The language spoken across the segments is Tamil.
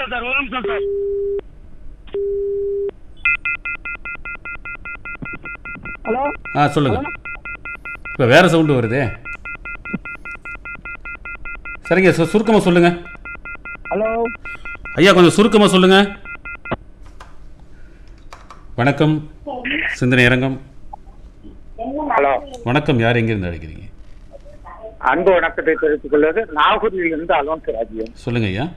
நிமிஷம் சார் ஒரு நிமிஷம் சார் ஹலோ ஆ சொல்லுங்க இப்போ வேற சவுண்டு வருதே சரிங்க சு சுருக்கமாக சொல்லுங்க ஹலோ ஐயா கொஞ்சம் சுருக்கமாக சொல்லுங்க வணக்கம் சிந்தனை அரங்கம் ஹலோ வணக்கம் யார் எங்கிருந்து அழைக்கிறீங்க அன்பு வணக்கத்தை தெரிவித்துக் கொள்வது நாகூரிலிருந்து அலோன்ஸ் ராஜ்யம் சொல்லுங்க ஐயா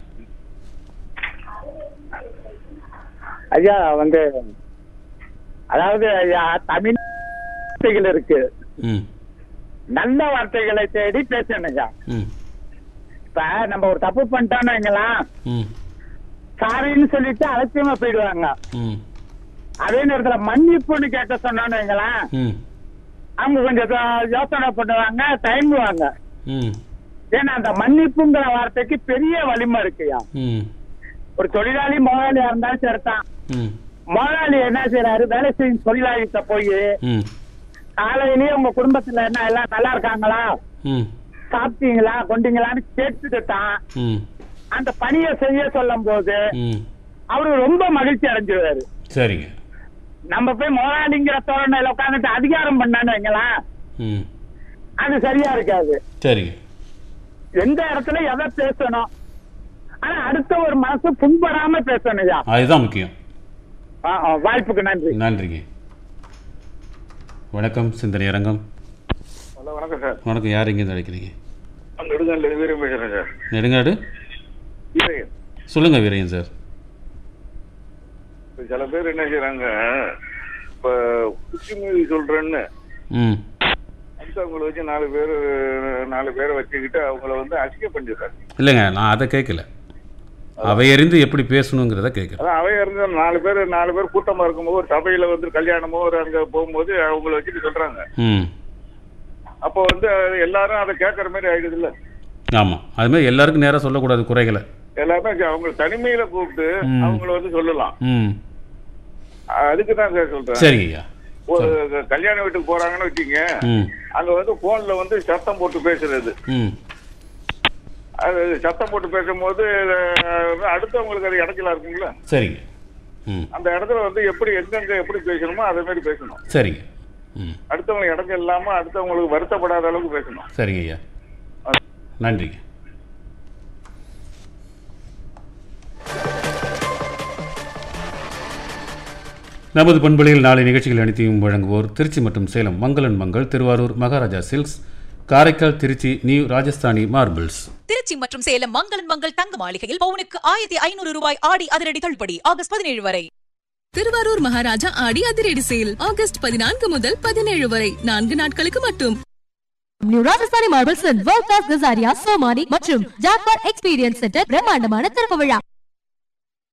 ஐயா வந்து அதாவது ஐயா தமிழ் வார்த்தைகள் இருக்கு ம் நல்ல வார்த்தைகளை தேடி பேசணும் ஐயா ம் இப்ப நம்ம ஒரு தப்பு பண்ணிட்டோம்னு வைங்களேன் ம் சாரின்னு சொல்லிட்டு அலட்சியமா போயிடுவாங்க ம் அதே நேரத்துல மன்னிப்புன்னு கேட்க சொன்னோம்னு வைங்களேன் ம் அவங்க கொஞ்சம் யோ- யோசனை பண்ணுவாங்க தயங்குவாங்க ம் ஏன்னா அந்த மன்னிப்புங்கிற வார்த்தைக்கு பெரிய வலிமை இருக்குயா ம் ஒரு தொழிலாளி முதலாளியா இருந்தாலும் சரிதான் ம் முதலாளி என்ன செய்யறாரு வேலை செய்யும் தொழிலாளிகிட்ட போய் ம் காலையிலேயே உங்க குடும்பத்துல என்ன எல்லாம் நல்லா இருக்காங்களா ம் சாப்பிட்டீங்களா கொண்டீங்களான்னு கேட்டுட்டு தான் ம் அந்த பணியை செய்ய சொல்லும் போது ம் அவரு ரொம்ப மகிழ்ச்சி அடைஞ்சிருவாரு சரிங்க நம்ம போய் முதலாளிங்கிற தோரணையில உட்காந்துட்டு அதிகாரம் பண்ணான்னு வைங்களேன் ம் அது சரியா இருக்காது சரிங்க எந்த இடத்துல எதை பேசணும் ஆனா அடுத்த ஒரு மனசு புண்படாம பேசணும்யா அதுதான் முக்கியம் ஆ, ஆ, வாய்ப்புக்கு நன்றி நன்றிங்க வணக்கம் சிந்தனை அரங்கம் ஹலோ வணக்கம் சார் வணக்கம் யார் எங்கேருந்து அழைக்கிறீங்க நெடுங்கல்ல வீரம் பேசுறேன் சார் நெடுங்காடு வீரன் சொல்லுங்க வீரையன் சார் இப்ப சில பேர் என்ன செய்யறாங்க இப்ப குச்சி மீறி சொல்றேன்னு ம் அவங்கள வச்சு நாலு பேர் நாலு பேரை வச்சுக்கிட்டு அவங்கள வந்து அசிங்க பண்ணிடுறாங்க இல்லைங்க நான் அதை கேட்கல அவையறிந்து எப்படி பேசணுங்கிறத கேட்குறேன் அதான் அவையா இருந்து நாலு பேர் நாலு பேர் கூட்டமா இருக்கும்போது ஒரு சபையில வந்து கல்யாணமோ ஒரு அங்க போகும்போது அவங்கள வச்சுட்டு சொல்றாங்க ம் அப்போ வந்து எல்லாரும் அதை கேட்கற மாதிரி ஆயிடுது இல்ல ஆமாம் அதுமாதிரி எல்லாருக்கும் நேராக சொல்லக்கூடாது குறைகளை எல்லாருமே அவங்க தனிமையில கூப்பிட்டு ம். அவங்கள வந்து சொல்லலாம் ம் அதுக்கு தான் சார் சொல்றேன் சரிங்க ஐயா ஒரு கல்யாண வீட்டுக்கு போறாங்கன்னு வச்சுங்க ம் அங்க வந்து போன்ல வந்து சத்தம் போட்டு பேசுறது ம் அது சத்தம் போட்டு பேசும்போது அஹ், அடுத்தவங்களுக்கு அது இடத்துல இருக்குங்களா சரிங்க ம் அந்த இடத்துல வந்து எப்படி எங்கெங்க எப்படி பேசணுமோ அதே மாதிரி பேசணும் சரிங்க ம் அடுத்தவங்க இடங்கள் இல்லாம அடுத்தவங்களுக்கு வருத்தப்படாத அளவுக்கு பேசணும் சரிங்க ஐயா நன்றிங்க நமது பண்பலையில் நாளை நிகழ்ச்சிகள் அனைத்தையும் வழங்குவோர் திருச்சி மற்றும் சேலம் மங்களன் மங்கள் Thiruvarur Maharaja silks Karaikal Trichy new Rajasthani marbles Trichy மற்றும் சேலம் மங்களன் மங்கள் தங்க மாளிகையில் பவுனுக்கு ஆயிரத்தி ஐநூறு ரூபாய் ஆடி அதிரடி தள்ளுபடி ஆகஸ்ட் பதினேழு வரை திருவாரூர் மகாராஜா ஆடி அதிரடி சேல் ஆகஸ்ட் பதினான்கு முதல் பதினேழு வரை நான்கு நாட்களுக்கு மட்டும் new Rajasthani marbles world class Kajaria Somany மற்றும் ஜாக்வார் எக்ஸ்பீரியன்ஸ் சென்டர் பிரம்மாண்டமான திறப்பு விழா